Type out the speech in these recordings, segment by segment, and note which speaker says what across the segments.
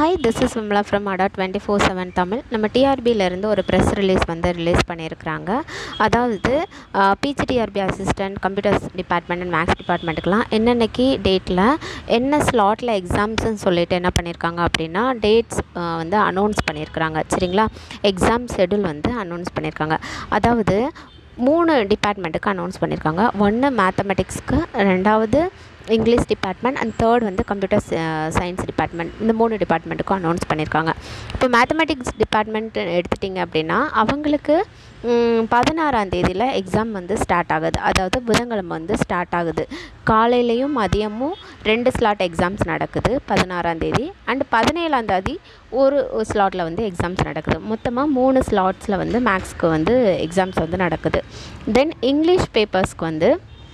Speaker 1: hi this is Vimala from Adda twenty four seven Tamil நம்ம டிஆர்பியிலேருந்து ஒரு ப்ரெஸ் ரிலீஸ் வந்து ரிலீஸ் பண்ணியிருக்கிறாங்க அதாவது PGTRB assistant computers department and maths டிபார்ட்மெண்ட்டுக்கெலாம் என்னென்னக்கு டேட்டில் என்ன ஸ்லாட்டில் எக்ஸாம்ஸ்னு சொல்லிட்டு என்ன பண்ணியிருக்காங்க அப்படின்னா டேட்ஸ் வந்து அனௌன்ஸ் பண்ணியிருக்கிறாங்க சரிங்களா எக்ஸாம் ஷெடியூல் வந்து அனௌன்ஸ் பண்ணியிருக்காங்க அதாவது மூணு டிபார்ட்மெண்ட்டுக்கு அனௌன்ஸ் பண்ணியிருக்காங்க ஒன்று மேத்தமெட்டிக்ஸ்க்கு ரெண்டாவது இங்கிலீஷ் டிபார்ட்மெண்ட் அண்ட் தேர்ட் வந்து கம்ப்யூட்டர் சயின்ஸ் டிபார்ட்மெண்ட் இந்த மூணு டிபார்ட்மெண்ட்டுக்கும் அனௌன்ஸ் பண்ணியிருக்காங்க இப்போ மேத்தமெட்டிக்ஸ் டிபார்ட்மெண்ட் எடுத்துட்டிங்க அப்படின்னா அவங்களுக்கு பதினாறாம் தேதியில் எக்ஸாம் வந்து ஸ்டார்ட் ஆகுது அதாவது புதன்கிழமை வந்து ஸ்டார்ட் ஆகுது காலையிலையும் மதியமும் ரெண்டு ஸ்லாட் எக்ஸாம்ஸ் நடக்குது பதினாறாம் தேதி அண்ட் பதினேழாம் தேதி ஒரு ஸ்லாட்டில் வந்து எக்ஸாம்ஸ் நடக்குது மொத்தமாக மூணு ஸ்லாட்ஸில் வந்து மேக்ஸ்க்கு வந்து எக்ஸாம்ஸ் வந்து நடக்குது தென் இங்கிலீஷ் பேப்பர்ஸ்க்கு வந்து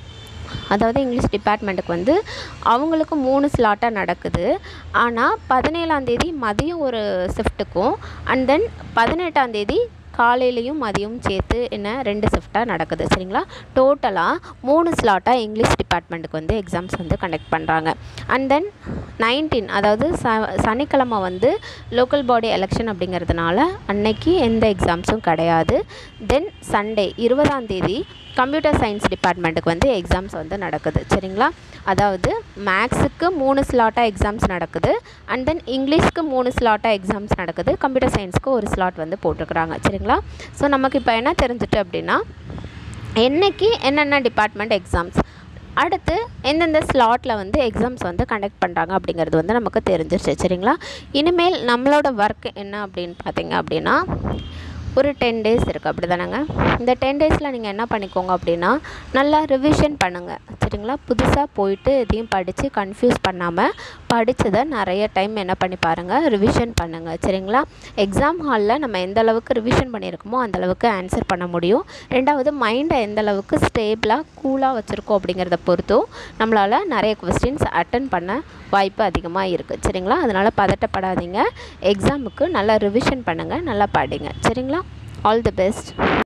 Speaker 1: அதாவது இங்கிலீஷ் டிபார்ட்மெண்ட்டுக்கு வந்து அவங்களுக்கு மூணு ஸ்லாட்டாக நடக்குது ஆனால் பதினேழாந்தேதி மதியம் ஒரு ஷிஃப்ட்டுக்கும் அண்ட் தென் பதினெட்டாந்தேதி காலையிலையும் மதியமும் சேர்த்து என்ன ரெண்டு ஷிஃப்ட்டாக நடக்குது சரிங்களா டோட்டலாக மூணு ஸ்லாட்டாக இங்கிலீஷ் டிபார்ட்மெண்ட்டுக்கு வந்து எக்ஸாம்ஸ் வந்து கண்டக்ட் பண்ணுறாங்க அண்ட் தென் நைன்டீன் அதாவது ச சனிக்கிழமை வந்து லோக்கல் பாடி எலெக்ஷன் அப்படிங்கிறதுனால அன்னைக்கு எந்த எக்ஸாம்ஸும் கிடையாது தென் சண்டே இருபதாம் தேதி கம்ப்யூட்டர் சயின்ஸ் டிபார்ட்மெண்ட்டுக்கு வந்து எக்ஸாம்ஸ் வந்து நடக்குது சரிங்களா அதாவது மேக்ஸுக்கு மூணு ஸ்லாட்டாக எக்ஸாம்ஸ் நடக்குது அண்ட் தென் இங்கிலீஷ்க்கு மூணு ஸ்லாட்டாக எக்ஸாம்ஸ் நடக்குது கம்ப்யூட்டர் சயின்ஸ்க்கு ஒரு ஸ்லாட் வந்து போட்டிருக்கிறாங்க சரிங்களா ஸோ நமக்கு இப்போ என்ன தெரிஞ்சுட்டு அப்படின்னா என்றைக்கு என்னென்ன டிபார்ட்மெண்ட் எக்ஸாம்ஸ் அடுத்து எந்தெந்த ஸ்லாட்டில் வந்து எக்ஸாம்ஸ் வந்து கண்டக்ட் பண்ணுறாங்க அப்படிங்கிறது வந்து நமக்கு தெரிஞ்சிருச்சு சரிங்களா இனிமேல் நம்மளோட ஒர்க் என்ன அப்படின்னு பார்த்தீங்க அப்படின்னா ஒரு டென் டேஸ் இருக்குது அப்படி தானேங்க இந்த டென் டேஸில் நீங்கள் என்ன பண்ணிக்கோங்க அப்படின்னா நல்லா ரிவிஷன் பண்ணுங்கள் சரிங்களா புதுசாக போயிட்டு எதையும் படித்து கன்ஃபியூஸ் பண்ணாமல் படித்ததை நிறைய டைம் என்ன பண்ணி பாருங்கள் ரிவிஷன் பண்ணுங்கள் சரிங்களா எக்ஸாம் ஹாலில் நம்ம எந்த அளவுக்கு ரிவிஷன் பண்ணியிருக்கோமோ அந்த அளவுக்கு ஆன்சர் பண்ண முடியும் ரெண்டாவது மைண்டை எந்த அளவுக்கு ஸ்டேபிளாக கூலாக வச்சுருக்கோம் அப்படிங்கிறத பொறுத்தும் நம்மளால் நிறைய கொஸ்டின்ஸ் அட்டன் பண்ண வாய்ப்பு அதிகமாக இருக்குது சரிங்களா அதனால் பதட்டப்படாதீங்க எக்ஸாமுக்கு நல்லா ரிவிஷன் பண்ணுங்கள் நல்லா படிங்க சரிங்களா ஆல் தி பெஸ்ட்